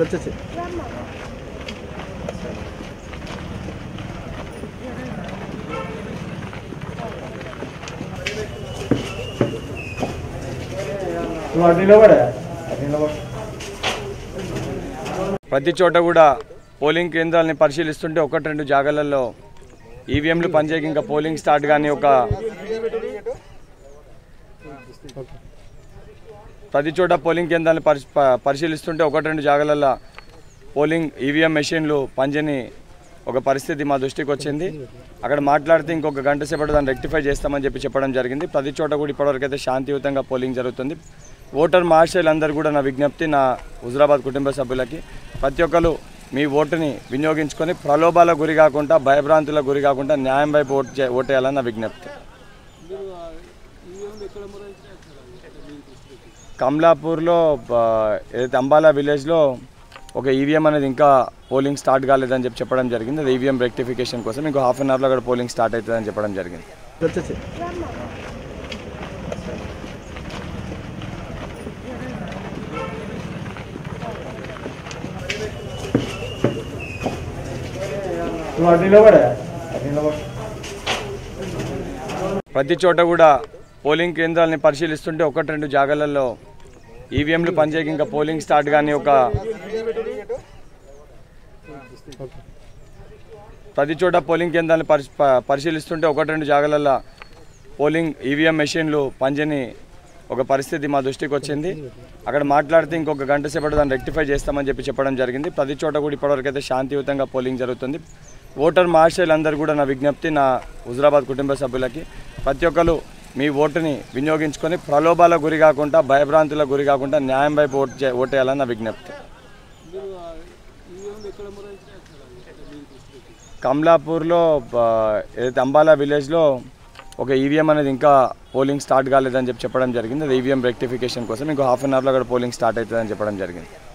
వచ్చేసి నువ్వు అటు నిలబడా అటు నిలబడు ప్రతి చోట కూడా పోలింగ్ కేంద్రాలని పరిశీలిస్తుంటే ఒకటి రెండు జాగాలలో ఈవీఎంలు పనిచేయక ఇంకా పోలింగ్ స్టార్ట్ కానీ ఒక ప్రతి చోట పోలింగ్ కేంద్రాలను పరిశీ ప- పరిశీలిస్తుంటే ఒకటి రెండు జాగాలలో పోలింగ్ ఈవీఎం మెషిన్లు పనిచేయని ఒక పరిస్థితి మా దృష్టికి వచ్చింది అక్కడ మాట్లాడితే ఇంకొక గంట సేపటి దాన్ని రెక్టిఫై చేస్తామని చెప్పి చెప్పడం జరిగింది ప్రతి చోట కూడా ఇప్పటివరకు అయితే శాంతియుతంగా పోలింగ్ జరుగుతుంది ఓటర్ మార్షల్ అందరు కూడా నా విజ్ఞప్తి నా హుజరాబాద్ కుటుంబ సభ్యులకి ప్రతి ఒక్కరు మీ ఓటుని వినియోగించుకొని ప్రలోభాలకు గురి కాకుండా భయభ్రాంతులకు గురి కాకుండా న్యాయం వైపు ఓటు చే- ఓటేయాలని నా విజ్ఞప్తి కమలాపూర్లో ఆ, ఏదైతే అంబాలా విలేజ్లో ఒక ఈవీఎం అనేది ఇంకా పోలింగ్ స్టార్ట్ కాలేదని చెప్పి చెప్పడం జరిగింది అది ఈవీఎం రెక్టిఫికేషన్ కోసం ఇంకో హాఫ్ అన్ అవర్లో అక్కడ పోలింగ్ స్టార్ట్ అవుతుందని చెప్పడం జరిగింది వచ్చేసి నువ్వు అటు నిలబడా అటు నిలబడు ప్రతి చోట కూడా పోలింగ్ కేంద్రాలని పరిశీలిస్తుంటే ఒకటి రెండు జాగాలలో ఈవీఎంలు పనిచేయక ఇంకా పోలింగ్ స్టార్ట్ కానీ ఒక ప్రతి చోట పోలింగ్ కేంద్రాలను పరిశీ ప- పరిశీలిస్తుంటే ఒకటి రెండు జాగాలలో పోలింగ్ ఈవీఎం మెషిన్లు పనిచేయని ఒక పరిస్థితి మా దృష్టికి వచ్చింది అక్కడ మాట్లాడితే ఇంకొక గంట సేపటి దాన్ని రెక్టిఫై చేస్తామని చెప్పి చెప్పడం జరిగింది ప్రతి చోట కూడా ఇప్పటివరకు అయితే శాంతియుతంగా పోలింగ్ జరుగుతుంది ఓటర్ మార్షల్ అందరు కూడా నా విజ్ఞప్తి నా హుజరాబాద్ కుటుంబ సభ్యులకి ప్రతి ఒక్కరు మీ ఓటుని వినియోగించుకొని ప్రలోభాలకు గురి కాకుండా భయభ్రాంతులకు గురి కాకుండా న్యాయం వైపు ఓటు చే- ఓటేయాలని నా విజ్ఞప్తి కమలాపూర్లో ఆ, ఏదైతే అంబాలా విలేజ్లో ఒక ఈవీఎం అనేది ఇంకా పోలింగ్ స్టార్ట్ కాలేదని చెప్పి చెప్పడం జరిగింది అది ఈవీఎం రెక్టిఫికేషన్ కోసం ఇంకో హాఫ్ అన్ అవర్లో అక్కడ పోలింగ్ స్టార్ట్ అవుతుందని చెప్పడం జరిగింది